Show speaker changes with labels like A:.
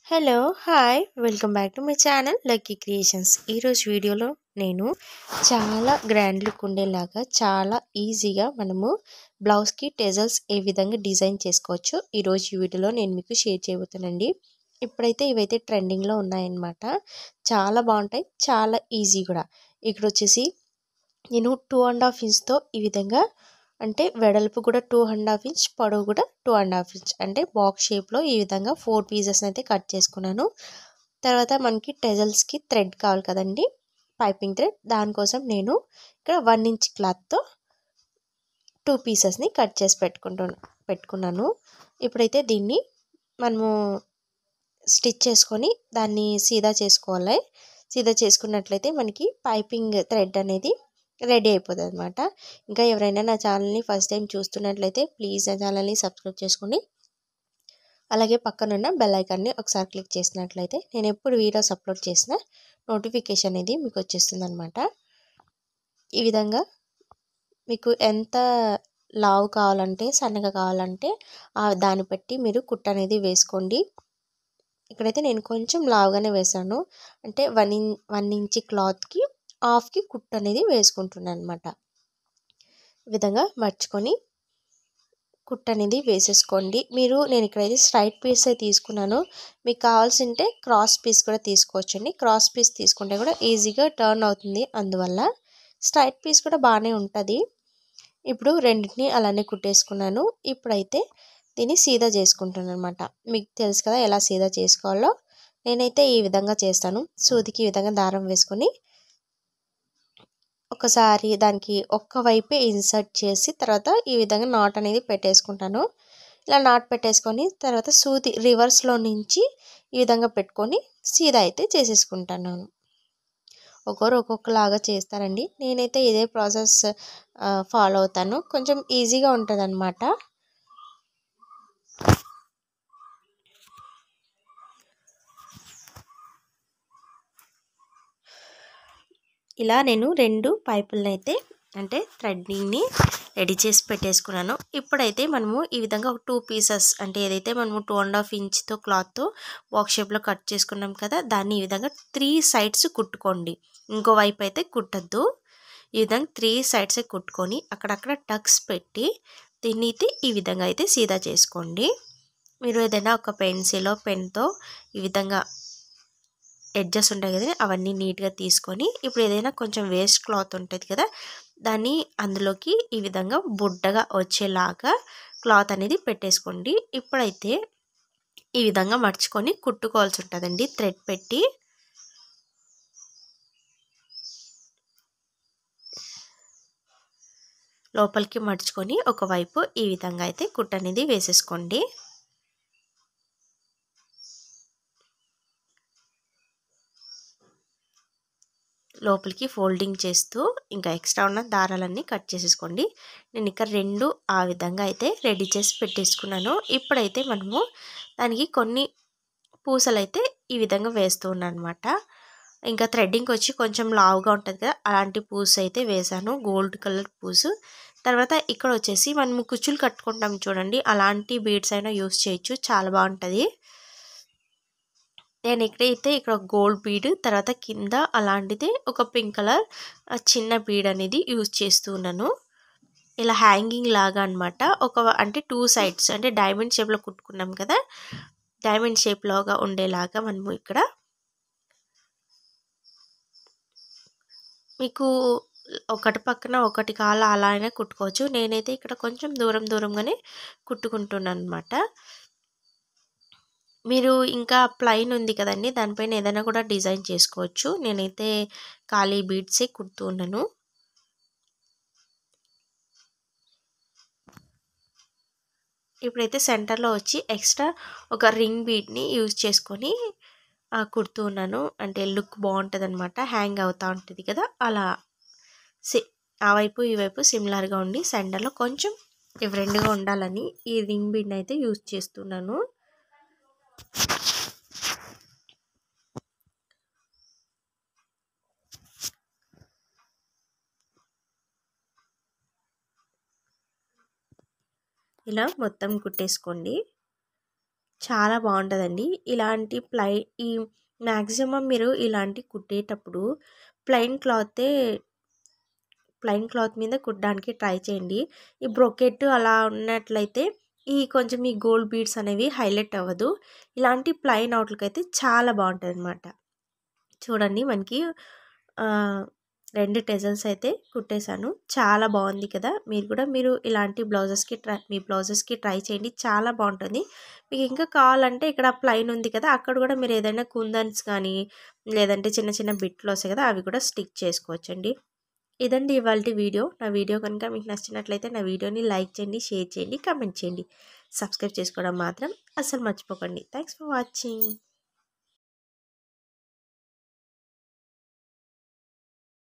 A: hello hi welcome back to my channel lucky creations ఈరోజు వీడియోలో నేను చాలా గ్రాండ్ లుక్ ఉండేలాగా చాలా ఈజీగా మనము బ్లౌజ్కి టెజల్స్ ఏ విధంగా డిజైన్ చేసుకోవచ్చు ఈరోజు ఈ వీడియోలో నేను మీకు షేర్ చేయబోతానండి ఇప్పుడైతే ఇవైతే ట్రెండింగ్లో ఉన్నాయన్నమాట చాలా బాగుంటాయి చాలా ఈజీ కూడా ఇక్కడ వచ్చేసి నేను టూ అండ్ హాఫ్ ఇంచ్తో ఈ విధంగా అంటే వెడల్పు కూడా టూ అండ్ హాఫ్ ఇంచ్ పొడవు కూడా టూ అండ్ హాఫ్ ఇంచ్ అంటే బాక్స్ షేప్లో ఈ విధంగా ఫోర్ పీసెస్ని అయితే కట్ చేసుకున్నాను తర్వాత మనకి టెజల్స్కి థ్రెడ్ కావాలి కదండి పైపింగ్ థ్రెడ్ దానికోసం నేను ఇక్కడ వన్ ఇంచ్ క్లాత్తో టూ పీసెస్ని కట్ చేసి పెట్టుకుంటు పెట్టుకున్నాను ఇప్పుడైతే దీన్ని మనము స్టిచ్ చేసుకొని దాన్ని సీదా చేసుకోవాలి సీదా చేసుకున్నట్లయితే మనకి పైపింగ్ థ్రెడ్ అనేది రెడీ అయిపోతుంది అనమాట ఇంకా ఎవరైనా నా ఛానల్ని ఫస్ట్ టైం చూస్తున్నట్లయితే ప్లీజ్ నా ఛానల్ని సబ్స్క్రైబ్ చేసుకోండి అలాగే పక్కనున్న బెల్ ఐకాన్ని ఒకసారి క్లిక్ చేసినట్లయితే నేను ఎప్పుడు వీడియోస్ అప్లోడ్ చేసిన నోటిఫికేషన్ అనేది మీకు వచ్చేస్తుంది అనమాట ఈ విధంగా మీకు ఎంత లావు కావాలంటే సన్నగా కావాలంటే దాన్ని బట్టి మీరు కుట్ట అనేది వేసుకోండి ఇక్కడైతే నేను కొంచెం లావుగానే వేసాను అంటే వన్ ఇన్ వన్ ఇంచ్ క్లాత్కి హాఫ్కి కుట్టు అనేది వేసుకుంటున్నాను అనమాట ఈ విధంగా మర్చుకొని కుట్టు అనేది వేసేసుకోండి మీరు నేను ఇక్కడైతే స్ట్రైట్ పీస్ తీసుకున్నాను మీకు కావాల్సింటే క్రాస్ పీస్ కూడా తీసుకోవచ్చండి క్రాస్ పీస్ తీసుకుంటే కూడా ఈజీగా టర్న్ అవుతుంది అందువల్ల స్ట్రైట్ పీస్ కూడా బాగానే ఉంటుంది ఇప్పుడు రెండింటిని అలానే కుట్టేసుకున్నాను ఇప్పుడైతే దీన్ని సీదా చేసుకుంటున్నాను అనమాట మీకు తెలుసు కదా ఎలా సీదా చేసుకోవాలో నేనైతే ఈ విధంగా చేస్తాను సూదికి ఈ విధంగా దారం వేసుకొని ఒకసారి దానికి ఒక్క వైపే ఇన్సర్ట్ చేసి తర్వాత ఈ విధంగా నాట్ అనేది పెట్టేసుకుంటాను ఇలా నాట్ పెట్టేసుకొని తర్వాత సూది రివర్స్లో నుంచి ఈ విధంగా పెట్టుకొని సీదా అయితే చేసేసుకుంటాను ఒక్కొరు ఒక్కొక్కలాగా చేస్తారండి నేనైతే ఇదే ప్రాసెస్ ఫాలో అవుతాను కొంచెం ఈజీగా ఉంటుంది అనమాట ఇలా నేను రెండు పైపులను అయితే అంటే థ్రెడ్డింగ్ని రెడీ చేసి పెట్టేసుకున్నాను ఇప్పుడైతే మనము ఈ విధంగా ఒక టూ పీసెస్ అంటే ఏదైతే మనము టూ అండ్ హాఫ్ ఇంచ్తో క్లాత్తో బాక్స్ షేప్లో కట్ చేసుకున్నాం కదా దాన్ని ఈ విధంగా త్రీ సైడ్స్ కుట్టుకోండి ఇంకో వైపు అయితే కుట్టద్దు ఈ విధంగా త్రీ సైడ్స్ కుట్టుకొని అక్కడక్కడ టక్స్ పెట్టి దీన్ని అయితే ఈ విధంగా అయితే సీదా చేసుకోండి మీరు ఏదైనా ఒక పెన్సిలో పెన్తో ఈ విధంగా ఎడ్జెస్ ఉంటాయి కదా అవన్నీ నీట్గా తీసుకొని ఇప్పుడు ఏదైనా కొంచెం వేస్ట్ క్లాత్ ఉంటుంది కదా దాన్ని అందులోకి ఈ విధంగా బుడ్డగా వచ్చేలాగా క్లాత్ అనేది పెట్టేసుకోండి ఇప్పుడైతే ఈ విధంగా మర్చుకొని కుట్టుకోవాల్సి ఉంటుందండి థ్రెడ్ పెట్టి లోపలికి మడుచుకొని ఒకవైపు ఈ విధంగా అయితే కుట్టు అనేది వేసేసుకోండి లోపలికి ఫోల్డింగ్ చేస్తూ ఇంకా ఎక్స్ట్రా ఉన్న దారాలన్నీ కట్ చేసేసుకోండి నేను ఇక్కడ రెండు ఆ విధంగా అయితే రెడీ చేసి పెట్టేసుకున్నాను ఇప్పుడైతే మనము దానికి కొన్ని పూసలు అయితే ఈ విధంగా వేస్తూ ఉన్నాను అనమాట ఇంకా థ్రెడ్డింగ్ వచ్చి కొంచెం లావుగా ఉంటుంది కదా అలాంటి పూస అయితే వేసాను గోల్డ్ కలర్ పూసు తర్వాత ఇక్కడ వచ్చేసి మనము కుచ్చులు కట్టుకుంటాం చూడండి అలాంటి బీడ్స్ అయినా యూస్ చేయొచ్చు చాలా బాగుంటుంది నేను ఇక్కడైతే ఇక్కడ గోల్డ్ బీడ్ తర్వాత కింద అలాంటిది ఒక పింక్ కలర్ చిన్న బీడ్ అనేది యూజ్ చేస్తూ ఉన్నాను ఇలా హ్యాంగింగ్ లాగా అనమాట ఒక అంటే టూ సైడ్స్ అంటే డైమండ్ షేప్లో కుట్టుకున్నాం కదా డైమండ్ షేప్లోగా ఉండేలాగా మనము ఇక్కడ మీకు ఒకటి పక్కన ఒకటి కాల అలా అయినా కుట్టుకోవచ్చు నేనైతే ఇక్కడ కొంచెం దూరం దూరంగానే కుట్టుకుంటున్నాను అనమాట మీరు ఇంకా ప్లైన్ ఉంది కదండి దానిపైన ఏదైనా కూడా డిజైన్ చేసుకోవచ్చు నేనైతే ఖాళీ బీడ్సే కుడుతూ ఉన్నాను ఇప్పుడైతే సెంటర్లో వచ్చి ఎక్స్ట్రా ఒక రింగ్ బీడ్ని యూజ్ చేసుకొని కుడుతూ ఉన్నాను అంటే లుక్ బాగుంటుంది అనమాట హ్యాంగ్ అవుతూ ఉంటుంది కదా అలా సి ఆ వైపు ఈ వైపు సిమిలర్గా ఉండి సెంటర్లో కొంచెం డిఫరెంట్గా ఉండాలని ఈ రింగ్ బీడ్ని అయితే యూజ్ చేస్తున్నాను ఇలా మొత్తం కుట్టేసుకోండి చాలా బాగుంటుందండి ఇలాంటి ప్లై ఈ మ్యాక్సిమం మీరు ఇలాంటి కుట్టేటప్పుడు ప్లెయిన్ క్లాతే ప్లెయిన్ క్లాత్ మీద కుట్టడానికి ట్రై చేయండి ఈ బ్రొకెట్ అలా ఉన్నట్లయితే ఈ కొంచెం ఈ గోల్డ్ బీడ్స్ అనేవి హైలైట్ అవ్వదు ఇలాంటి ప్లెయిన్ అవుట్లుక్ అయితే చాలా బాగుంటుంది అనమాట చూడండి మనకి రెండు టెజల్స్ అయితే కుట్టేశాను చాలా బాగుంది కదా మీరు కూడా మీరు ఇలాంటి బ్లౌజెస్కి ట్రై మీ బ్లౌజెస్కి ట్రై చేయండి చాలా బాగుంటుంది మీకు ఇంకా కావాలంటే ఇక్కడ ప్లైన్ ఉంది కదా అక్కడ కూడా మీరు ఏదైనా కుందన్స్ కానీ లేదంటే చిన్న చిన్న బిట్లు వస్తాయి కదా అవి కూడా స్టిక్ చేసుకోవచ్చండి ఇదండి ఇవాళ వీడియో నా వీడియో కనుక మీకు నచ్చినట్లయితే నా వీడియోని లైక్ చేయండి షేర్ చేయండి కమెంట్ చేయండి సబ్స్క్రైబ్ చేసుకోవడం మాత్రం అస్సలు మర్చిపోకండి థ్యాంక్స్ ఫర్ వాచింగ్